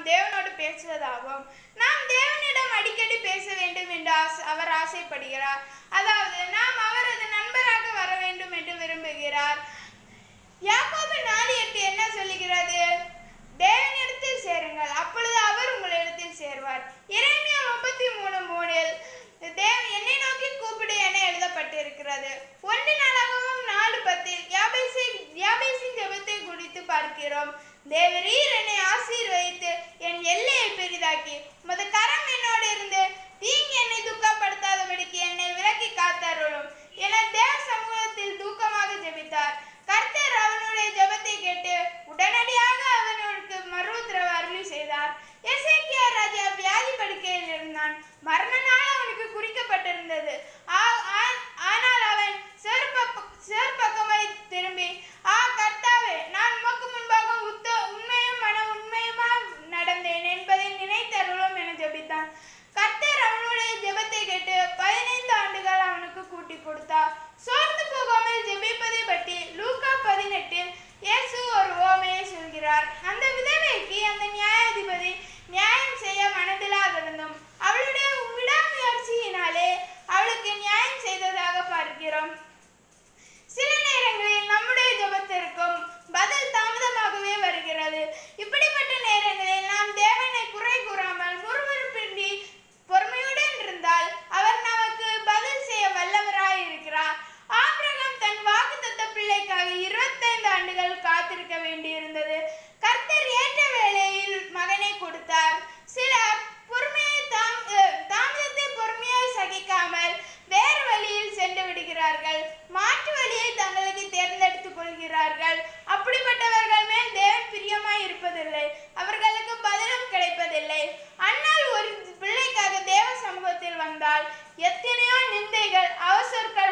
தேவனோடு பேசுவதாகும் நாம் தேவனிடம் அடிக்கடி பேச வேண்டும் என்று ஆசை- அவர் ஆசைப்படுகிறார் அதாவது நாம் அவரது நண்பராக வர வேண்டும் என்று விரும்புகிறார் யாக்கோபு நாலு எட்டு என்ன சொல்லுகிறது தேவனிடத்தில் சேருங்கள் அப்பொழுது அவர் உங்களிடத்தில் சேர்வார் இறைமையா முப்பத்தி மூணு மூணில் தேவன் என்னை நோக்கி கூப்பிடு என எழுதப்பட்டிருக்கிறது ஒன்று நாளாகவும் நாலு பத்தில் யாபேசி யாபேசின் ஜெபத்தை குறித்து பார்க்கிறோம் தேவரீர் என்னை ஆசீர்வதித்து என் எல்லையை பெரிதாக்கி உமது கரம் என்னோடு இருந்து தீங்கு என்னை துக்கப்படுத்தாதபடிக்கு என்னை விலக்கி காத்தருளும் என தேவ சமூகத்தில் தூக்கமாக ஜெபித்தார் கர்த்தர் அவனுடைய ஜெபத்தை கேட்டு உடனடியாக அவனுக்கு மறு உத்தரவு அருளி செய்தார் எசேக்கியா ராஜா வியாதி படுக்கையில் இருந்தான் மரண நாள் அவனுக்கு குறிக்கப்பட்டிருந்தது ஆ- ஆ- ஆனால் அவன் செருப்ப செருப்பக்கமாய் திரும்பி ஆ கர்த்தாவே நான் உமக்கு முன்பாக உத்த உண்மையும் மன உண்மையுமா நடந்தேன் என்பதை நினைத்தருளும் என ஜெபித்தான் கர்த்தர் அவனுடைய ஜெபத்தை கேட்டு பதினைந்து ஆண்டுகள் அவனுக்கு கூட்டி கொடுத்தார் சோர்ந்து போகாமல் ஜெபிப்பதை பற்றி லூக்கா பதினெட்டில் இயேசு ஒரு ஓமையை சொல்கிறார் அந்த விதவைக்கு அந்த நியாயாதிபதி நியாயம் செய்ய மனதிலாதிருந்தும் அவளுடைய விடாமுயற்சியினாலே அவளுக்கு நியாயம் செய்ததாக பார்க்கிறோம் சில நேரங்களில் நம்முடைய ஜெபத்திற்கும் பதில் தாமதமாகவே வருகிறது இப்படிப்பட்ட நேரங்களில் நாம் தேவனை குறை கூறாமல் முறுமுறுப்பின்றி பொறுமையுடன் இருந்தால் அவர் நமக்கு பதில் செய்ய வல்லவராய் இருக்கிறார் ஆபிரகாம் தன் வாக்குத்தத்த பிள்ளைக்காக இருபத்தைந்து ஆண்டுகள் காத்திருக்க வேண்டியிருந்தது கர்த்தர் ஏற்ற வேளையில் மகனை கொடுத்தார் சிலர் பொறுமையை தாம் அஹ், தாமதத்தை பொறுமையாய் சகிக்காமல் வேறு வழியில் சென்று விடுகிறார்கள் மாற்று வழியை தங்களுக்கு தேர்ந்தெடுத்துக் கொள்கிறார்கள் அப்படிப்பட்டவர்கள் மேல் தேவன் பிரியமாய் இருப்பதில்லை அவர்களுக்கு பதிலும் கிடைப்பதில்லை அண்ணால் ஒரு பிள்ளைக்காக தேவ சமூகத்தில் வந்தால் எத்தனையோ நிந்தைகள் அவசர